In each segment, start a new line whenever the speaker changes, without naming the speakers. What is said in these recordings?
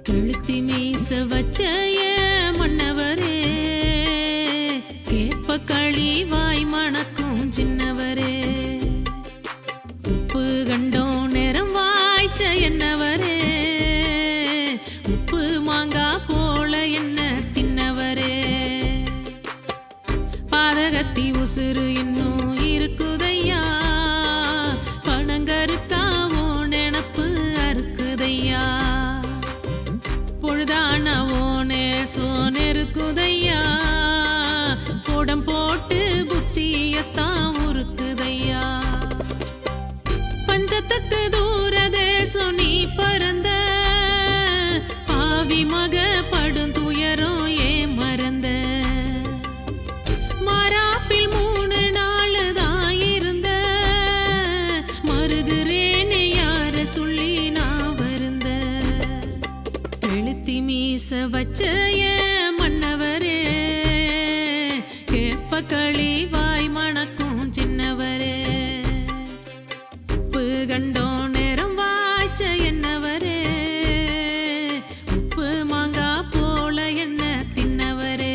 கழுத்தி மீச வச்சய மன்னவரே கேப்ப களி வாய் மணக்கும் சின்னவரே உப்பு கண்டோம் நேரம் வாய்ச்ச என்னவரே உப்பு மாங்கா போல என்ன தின்னவரே பாதகத்தி உசுறு இன்னும் இருக்குதையா பணங்கருக்காவோ நினப்பு அறுக்குதையா பொழுதானவோ நேசம் நெருக்குதையா போடம் போட்டு புத்தியத்தான் உருக்குதையா பஞ்சத்துக்கு தூர தேசம் நீ பறந்த பாவி மக படும் துயரம் ஏன் மறந்த மாறாப்பில் மூணு நாள் தான் இருந்த மருகுறேன்னு யார சொல்லி நான் வருந்த எழுத்தி மீச வச்ச என் மன்னவரே கேப்ப களி வாய் மணக்கும் சின்னவரே உப்பு கண்டோம் நேரம் வாய்ச்ச என்னவரே உப்பு மாங்கா போல என்ன தின்னவரே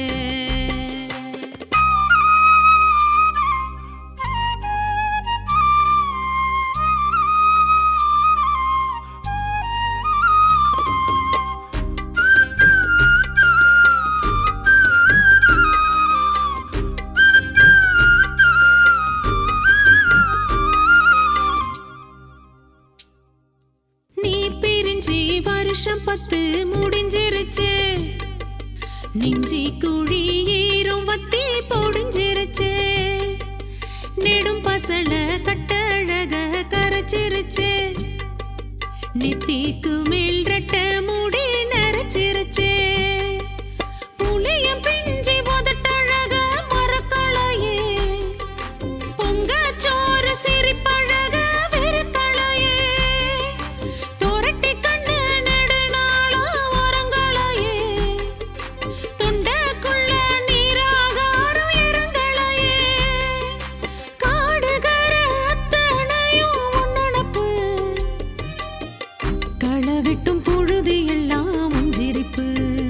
நீ பிரிஞ்சி வருஷம் பத்து முடிஞ்சிருச்சு நெஞ்சி குழி ஈரும் வத்தி பொடிஞ்சிருச்சு நெடும் பசல கட்டழக கரைச்சிருச்சு நெத்திக்கு மேல் ரெட்ட முடி நரைச்சிருச்சு புளியம் பிஞ்சி உதட்டழக மறக்கலையே பொங்க சோறு சிரிப்பழக வெறுக்கலையே துரட்டி கண்ணு நெடுநாளா உறங்கலையே தொண்டைக்குள்ள நீராகாரம் இறங்கலையே காடுகர அத்தனையும் உன்னடப்பு களவிட்டும் பொழுது எல்லாம் முஞ்சிரிப்பு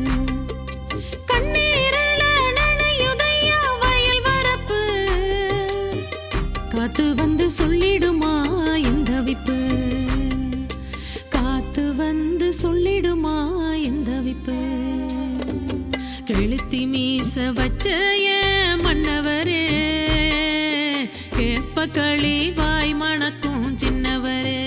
கண்ணீரல நனையுதையா வயல் வரப்பு காத்து வந்து சொல்லிடுமா இந்த விப்பு காத்து வந்து சொல்லிடுமா இந்த விப்பு கெளுத்தி மீச வச்ச என் மன்னவரே கேப்ப களி வாய் மணக்கும் சின்னவரே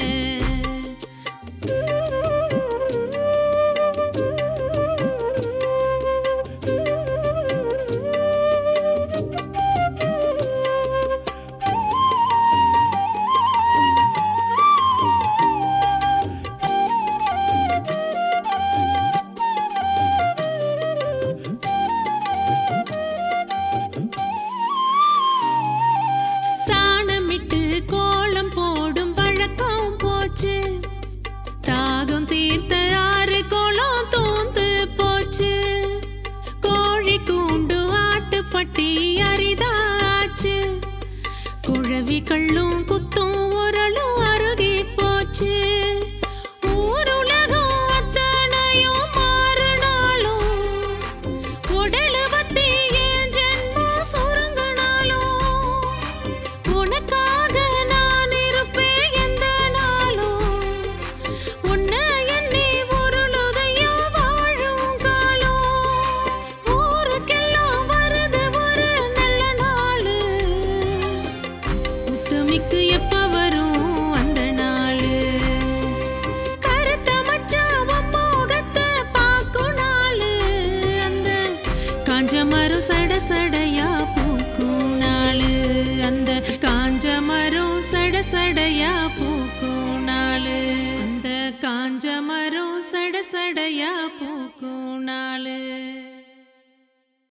சாணமிட்டு கோலம் போடும் வழக்கம் போச்சு தாகம் தீர்த்த ஆறு கோலம் தூந்து போச்சு கோழி கூண்டு ஆட்டுப்பட்டி அரிதாச்சு குழவி கள்ளும் குத்தும் உரலும் அருகி போச்சு ஊருலகம் அத்தனையும் மாறுனாலும் உடலு பத்தி என் ஜென்மம் சுருங்கினாலும் உனக்காக நான் இருப்பேன் எந்த நாளும் உன்னை எண்ணி உருளுதையா வாழும் காலம் ஊருக்கெல்லாம் வருது ஒரு நல்ல நாள் முத்துமிக்கு எப்ப வரும் அந்த நாளு கருத்த மச்சான் உன் மோகத்தை பார்க்கும் நாளு அந்த காஞ்ச மரம் சட சடையா பூக்கும் நாளு அந்த காஞ்ச மரம் சட சடையா பூக்கும் நாளு அந்த காஞ்ச மரம் சட சடையா பூக்கும் நாளு